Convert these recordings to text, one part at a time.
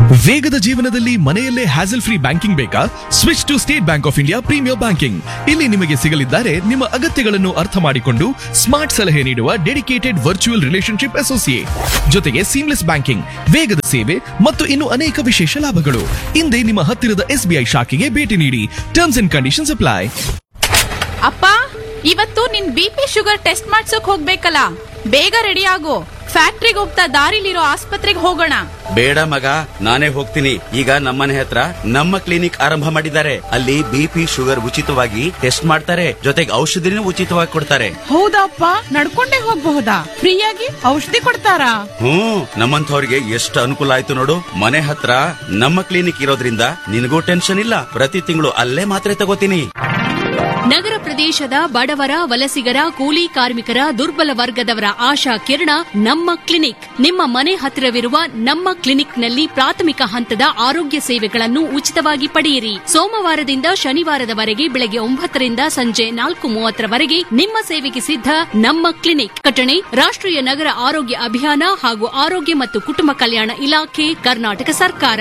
ವೇಗದ ಜೀವನದಲ್ಲಿ ಮನೆಯಲ್ಲೇ ಹ್ಯಾಸಲ್ ಫ್ರೀ ಬ್ಯಾಂಕಿಂಗ್ ಬೇಕಾ switch to State Bank of India premier banking ಇಲ್ಲಿ ನಿಮಗೆ ಸಿಗಲಿದ್ದಾರೆ ನಿಮ್ಮ ಅಗತ್ಯಗಳನ್ನು ಅರ್ಥ ಮಾಡಿಕೊಂಡು ಸ್ಮಾರ್ಟ್ ಸಲಹೆ ನೀಡುವ ಡೆಡಿಕೇಟೆಡ್ ವರ್ಚುವಲ್ ರಿಲೇಶನ್ಶಿಪ್ ಅಸೋಸಿಯೇಟ್ ಜೊತೆಗೆ ಸೀಮ್ಲೆಸ್ ಬ್ಯಾಂಕಿಂಗ್ ವೇಗದ ಸೇವೆ ಮತ್ತು ಇನ್ನು ಅನೇಕ ವಿಶೇಷ ಲಾಭಗಳು ಹಿಂದೆ ನಿಮ್ಮ ಹತ್ತಿರದ ಎಸ್ಬಿಐ ಶಾಖೆಗೆ ಭೇಟಿ ನೀಡಿ ಟರ್ಮ್ಸ್ ಅಂಡ್ ಕಂಡೀಷನ್ಸ್ ಅಪ್ಲೈ ಅಪ್ಪ ಇವತ್ತು ನಿನ್ ಬಿ ಪಿ ಶುಗರ್ ಟೆಸ್ಟ್ ಮಾಡ್ಸೋಕ್ ಹೋಗ್ಬೇಕಲ್ಲ ಬೇಗ ರೆಡಿ ಆಗು ಫ್ಯಾಕ್ಟ್ರಿಗೆ ಹೋಗ್ತಾ ದಾರಿಲಿರೋ ಆಸ್ಪತ್ರೆಗೆ ಹೋಗೋಣ ಬೇಡ ಮಗ ನಾನೇ ಹೋಗ್ತೀನಿ ಈಗ ನಮ್ಮನೆ ಹತ್ರ ನಮ್ಮ ಕ್ಲಿನಿಕ್ ಆರಂಭ ಮಾಡಿದ್ದಾರೆ ಅಲ್ಲಿ ಬಿಪಿ ಶುಗರ್ ಉಚಿತವಾಗಿ ಟೆಸ್ಟ್ ಮಾಡ್ತಾರೆ ಜೊತೆಗೆ ಔಷಧಿನೂ ಉಚಿತವಾಗಿ ಕೊಡ್ತಾರೆ ಹೌದಪ್ಪ ನಡ್ಕೊಂಡೇ ಹೋಗ್ಬಹುದಾ ಫ್ರೀಯಾಗಿ ಔಷಧಿ ಕೊಡ್ತಾರಾ ಹ್ಮ್ ನಮ್ಮಂಥವ್ರಿಗೆ ಎಷ್ಟು ಅನುಕೂಲ ಆಯ್ತು ನೋಡು ಮನೆ ಹತ್ರ ನಮ್ಮ ಕ್ಲಿನಿಕ್ ಇರೋದ್ರಿಂದ ನಿನಗೂ ಟೆನ್ಷನ್ ಇಲ್ಲ ಪ್ರತಿ ತಿಂಗಳು ಅಲ್ಲೇ ಮಾತ್ರೆ ತಗೋತೀನಿ ನಗರ ಪ್ರದೇಶದ ಬಡವರ ವಲಸಿಗರ ಕೂಲಿ ಕಾರ್ಮಿಕರ ದುರ್ಬಲ ವರ್ಗದವರ ಆಶಾ ಕಿರಣ ನಮ್ಮ ಕ್ಲಿನಿಕ್ ನಿಮ್ಮ ಮನೆ ಹತ್ತಿರವಿರುವ ನಮ್ಮ ಕ್ಲಿನಿಕ್ನಲ್ಲಿ ಪ್ರಾಥಮಿಕ ಹಂತದ ಆರೋಗ್ಯ ಸೇವೆಗಳನ್ನು ಉಚಿತವಾಗಿ ಪಡೆಯಿರಿ ಸೋಮವಾರದಿಂದ ಶನಿವಾರದವರೆಗೆ ಬೆಳಗ್ಗೆ ಒಂಬತ್ತರಿಂದ ಸಂಜೆ ನಾಲ್ಕು ಮೂವತ್ತರವರೆಗೆ ನಿಮ್ಮ ಸೇವೆಗೆ ಸಿದ್ಧ ನಮ್ಮ ಕ್ಲಿನಿಕ್ ಕಟಣೆ ರಾಷ್ಟ್ರೀಯ ನಗರ ಆರೋಗ್ಯ ಅಭಿಯಾನ ಹಾಗೂ ಆರೋಗ್ಯ ಮತ್ತು ಕುಟುಂಬ ಕಲ್ಯಾಣ ಇಲಾಖೆ ಕರ್ನಾಟಕ ಸರ್ಕಾರ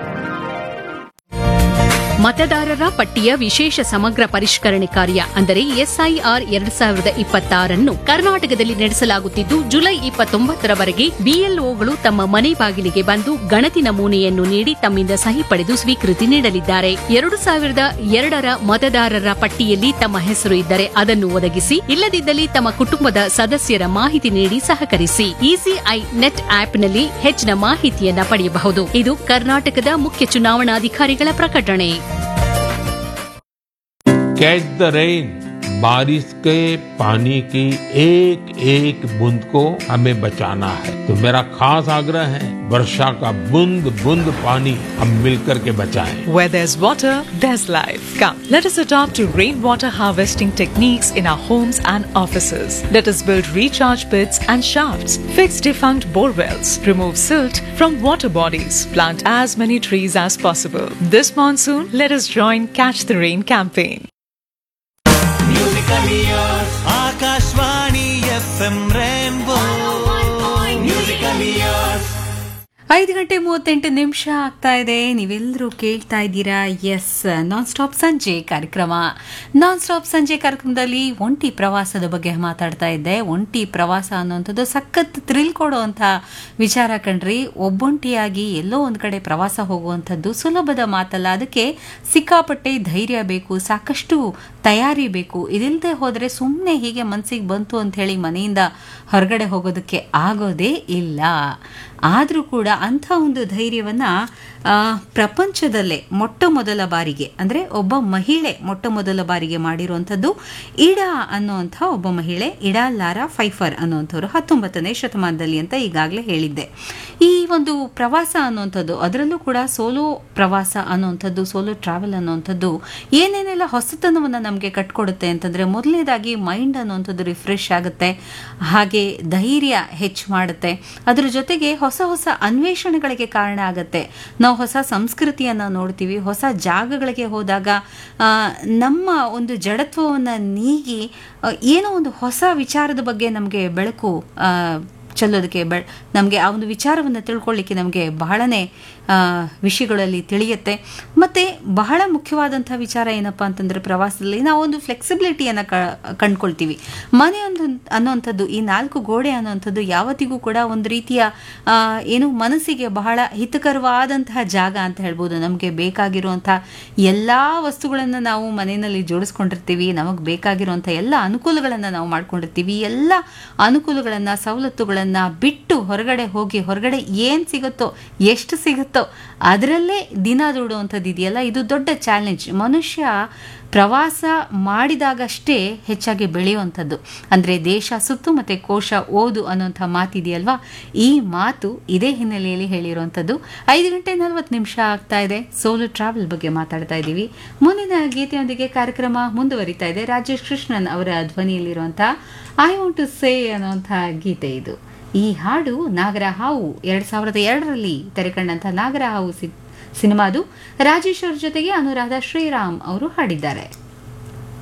ಮತದಾರರ ಪಟ್ಟಿಯ ವಿಶೇಷ ಸಮಗ್ರ ಪರಿಷ್ಕರಣೆ ಕಾರ್ಯ ಅಂದರೆ ಎಸ್ಐಆರ್ ಎರಡ್ ಸಾವಿರದ ಇಪ್ಪತ್ತಾರನ್ನು ಕರ್ನಾಟಕದಲ್ಲಿ ನಡೆಸಲಾಗುತ್ತಿದ್ದು ಜುಲೈ ಇಪ್ಪತ್ತೊಂಬತ್ತರವರೆಗೆ ಬಿಎಲ್ಒಗಳು ತಮ್ಮ ಮನೆ ಬಾಗಿಲಿಗೆ ಬಂದು ಗಣತಿ ನಮೂನೆಯನ್ನು ನೀಡಿ ತಮ್ಮಿಂದ ಸಹಿ ಪಡೆದು ಸ್ವೀಕೃತಿ ನೀಡಲಿದ್ದಾರೆ ಎರಡು ಸಾವಿರದ ಎರಡರ ಮತದಾರರ ಪಟ್ಟಿಯಲ್ಲಿ ತಮ್ಮ ಹೆಸರು ಇದ್ದರೆ ಅದನ್ನು ಒದಗಿಸಿ ಇಲ್ಲದಿದ್ದಲ್ಲಿ ತಮ್ಮ ಕುಟುಂಬದ ಸದಸ್ಯರ ಮಾಹಿತಿ ನೀಡಿ ಸಹಕರಿಸಿ ಇಸಿಐ ನೆಟ್ ಆಪ್ನಲ್ಲಿ ಹೆಚ್ಚಿನ ಮಾಹಿತಿಯನ್ನ ಪಡೆಯಬಹುದು ಇದು ಕರ್ನಾಟಕದ ಮುಖ್ಯ ಚುನಾವಣಾಧಿಕಾರಿಗಳ ಪ್ರಕಟಣೆ कैच द रेन बारिश के पानी की एक एक बूंद को हमें बचाना है तो मेरा खास आग्रह है वर्षा का बूंद बूंद पानी हम मिलकर के बचाएं Where there's water, there's life. Come, let us adopt to rainwater harvesting techniques in our homes and offices. Let us build recharge pits and shafts, fix defunct bore wells, remove silt from water bodies, plant as many trees as possible. This monsoon, let us join Catch the Rain campaign. Akashvani F M rainbow musically yours ಐದು ಗಂಟೆ ಮೂವತ್ತೆಂಟು ನಿಮಿಷ ಆಗ್ತಾ ಇದೆ ನೀವೆಲ್ಲರೂ ಕೇಳ್ತಾ ಇದ್ದೀರಾ S non stop ಸಂಜೆ ಕಾರ್ಯಕ್ರಮ ನಾನ್ ಸ್ಟಾಪ್ ಸಂಜೆ ಕಾರ್ಯಕ್ರಮದಲ್ಲಿ ಒಂಟಿ ಪ್ರವಾಸದ ಬಗ್ಗೆ ಮಾತಾಡ್ತಾ ಇದ್ದೆ ಒಂಟಿ ಪ್ರವಾಸ ಅನ್ನುವಂಥದ್ದು ಸಖತ್ ಥ್ರಿಲ್ ಕೊಡುವಂಥ ವಿಚಾರ ಕಣ್ರಿ ಒಬ್ಬೊಂಟಿಯಾಗಿ ಎಲ್ಲೋ ಒಂದು ಕಡೆ ಪ್ರವಾಸ ಹೋಗುವಂಥದ್ದು ಸುಲಭದ ಮಾತಲ್ಲ ಅದಕ್ಕೆ ಸಿಕ್ಕಾಪಟ್ಟೆ ಧೈರ್ಯ ಬೇಕು ಸಾಕಷ್ಟು ತಯಾರಿ ಬೇಕು ಇದಿಲ್ಲದೆ ಹೋದರೆ ಸುಮ್ಮನೆ ಹೀಗೆ ಮನಸ್ಸಿಗೆ ಬಂತು ಅಂತ ಹೇಳಿ ಮನೆಯಿಂದ ಹೊರಗಡೆ ಹೋಗೋದಕ್ಕೆ ಆಗೋದೇ ಇಲ್ಲ ಆದರೂ ಕೂಡ ಅಂಥ ಒಂದು ಧೈರ್ಯವನ್ನು ಪ್ರಪಂಚದಲ್ಲೇ ಮೊಟ್ಟ ಮೊದಲ ಬಾರಿಗೆ ಅಂದರೆ ಒಬ್ಬ ಮಹಿಳೆ ಮೊಟ್ಟ ಮೊದಲ ಬಾರಿಗೆ ಮಾಡಿರುವಂಥದ್ದು ಇಡಾ ಅನ್ನುವಂಥ ಒಬ್ಬ ಮಹಿಳೆ ಇಡಾ ಲಾರಾ ಫೈಫರ್ ಅನ್ನುವಂಥವ್ರು ಹತ್ತೊಂಬತ್ತನೇ ಶತಮಾನದಲ್ಲಿ ಅಂತ ಈಗಾಗಲೇ ಹೇಳಿದ್ದೆ ಈ ಒಂದು ಪ್ರವಾಸ ಅನ್ನುವಂಥದ್ದು ಅದರಲ್ಲೂ ಕೂಡ ಸೋಲೋ ಪ್ರವಾಸ ಅನ್ನುವಂಥದ್ದು ಸೋಲೋ ಟ್ರಾವೆಲ್ ಅನ್ನುವಂಥದ್ದು ಏನೇನೆಲ್ಲ ಹೊಸತನವನ್ನು ನಮಗೆ ಕಟ್ಕೊಡುತ್ತೆ ಅಂತಂದರೆ ಮೊದಲನೇದಾಗಿ ಮೈಂಡ್ ಅನ್ನುವಂಥದ್ದು ರಿಫ್ರೆಶ್ ಆಗುತ್ತೆ ಹಾಗೆ ಧೈರ್ಯ ಹೆಚ್ಚು ಮಾಡುತ್ತೆ ಅದರ ಜೊತೆಗೆ ಹೊಸ ಹೊಸ ಅನ್ವೇಷಣೆಗಳಿಗೆ ಕಾರಣ ಆಗುತ್ತೆ ನಾವು ಹೊಸ ಸಂಸ್ಕೃತಿಯನ್ನು ನೋಡ್ತೀವಿ ಹೊಸ ಜಾಗಗಳಿಗೆ ಹೋದಾಗ ಆ, ನಮ್ಮ ಒಂದು ಜಡತ್ವವನ್ನು ನೀಗಿ ಆ, ಏನೋ ಒಂದು ಹೊಸ ವಿಚಾರದ ಬಗ್ಗೆ ನಮಗೆ ಬೆಳಕು ಆ, ಚೆಲ್ಲೋದಕ್ಕೆ ಬೆ ನಮಗೆ ಆ ಒಂದು ವಿಚಾರವನ್ನು ತಿಳ್ಕೊಳ್ಳಿಕ್ಕೆ ನಮಗೆ ಬಹಳನೇ ಆ, ವಿಷಯಗಳಲ್ಲಿ ತಿಳಿಯುತ್ತೆ ಮತ್ತು ಬಹಳ ಮುಖ್ಯವಾದಂಥ ವಿಚಾರ ಏನಪ್ಪ ಅಂತಂದರೆ ಪ್ರವಾಸದಲ್ಲಿ ನಾವು ಒಂದು ಫ್ಲೆಕ್ಸಿಬಿಲಿಟಿಯನ್ನು ಕ ಕಂಡ್ಕೊಳ್ತೀವಿ ಮನೆ ಒಂದು ಅನ್ನೋವಂಥದ್ದು ಈ ನಾಲ್ಕು ಗೋಡೆ ಅನ್ನೋವಂಥದ್ದು ಯಾವತ್ತಿಗೂ ಕೂಡ ಒಂದು ರೀತಿಯ ಆ, ಏನು ಮನಸ್ಸಿಗೆ ಬಹಳ ಹಿತಕರವಾದಂತಹ ಜಾಗ ಅಂತ ಹೇಳ್ಬೋದು ನಮಗೆ ಬೇಕಾಗಿರುವಂಥ ಎಲ್ಲ ವಸ್ತುಗಳನ್ನು ನಾವು ಮನೆಯಲ್ಲಿ ಜೋಡಿಸ್ಕೊಂಡಿರ್ತೀವಿ ನಮಗೆ ಬೇಕಾಗಿರುವಂಥ ಎಲ್ಲ ಅನುಕೂಲಗಳನ್ನು ನಾವು ಮಾಡ್ಕೊಂಡಿರ್ತೀವಿ ಎಲ್ಲ ಅನುಕೂಲಗಳನ್ನು ಸವಲತ್ತುಗಳನ್ನು ಬಿಟ್ಟು ಹೊರಗಡೆ ಹೋಗಿ ಹೊರಗಡೆ ಏನು ಸಿಗುತ್ತೋ ಎಷ್ಟು ಸಿಗುತ್ತೋ ಅದರಲ್ಲೇ ದಿನ ದುಡುವಂಥದ್ದು ಇದೆಯಲ್ಲ ಇದು ದೊಡ್ಡ ಚಾಲೆಂಜ್ ಮನುಷ್ಯ ಪ್ರವಾಸ ಮಾಡಿದಾಗಷ್ಟೇ ಹೆಚ್ಚಾಗಿ ಬೆಳೆಯುವಂಥದ್ದು ಅಂದರೆ ದೇಶ ಸುತ್ತು ಮತ್ತು ಕೋಶ ಓದು ಅನ್ನೋಂಥ ಮಾತಿದೆಯಲ್ವಾ ಈ ಮಾತು ಇದೇ ಹಿನ್ನೆಲೆಯಲ್ಲಿ ಹೇಳಿರುವಂಥದ್ದು ಐದು ಗಂಟೆ ನಲವತ್ತು ನಿಮಿಷ ಆಗ್ತಾ ಇದೆ ಸೋಲೋ ಟ್ರಾವೆಲ್ ಬಗ್ಗೆ ಮಾತಾಡ್ತಾ ಇದ್ದೀವಿ ಮುಂದಿನ ಗೀತೆಯೊಂದಿಗೆ ಕಾರ್ಯಕ್ರಮ ಮುಂದುವರಿತಾ ಇದೆ ರಾಜೇಶ್ ಕೃಷ್ಣನ್ ಅವರ ಧ್ವನಿಯಲ್ಲಿರುವಂಥ ಐ ವಾಂಟ್ ಟು ಸೇ ಅನ್ನುವಂಥ ಗೀತೆ ಇದು ಈ ಹಾಡು ನಾಗರ ಹಾವು ಎರಡು ಸಾವಿರದ ಎರಡರಲ್ಲಿ ತೆರೆಕಂಡಂಥ ನಾಗರ ಹಾವು ಸಿ ಸಿನಿಮಾದು ರಾಜೇಶ್ ಅವ್ರ ಜೊತೆಗೆ ಅನುರಾಧ ಶ್ರೀರಾಮ್ ಅವರು ಹಾಡಿದ್ದಾರೆ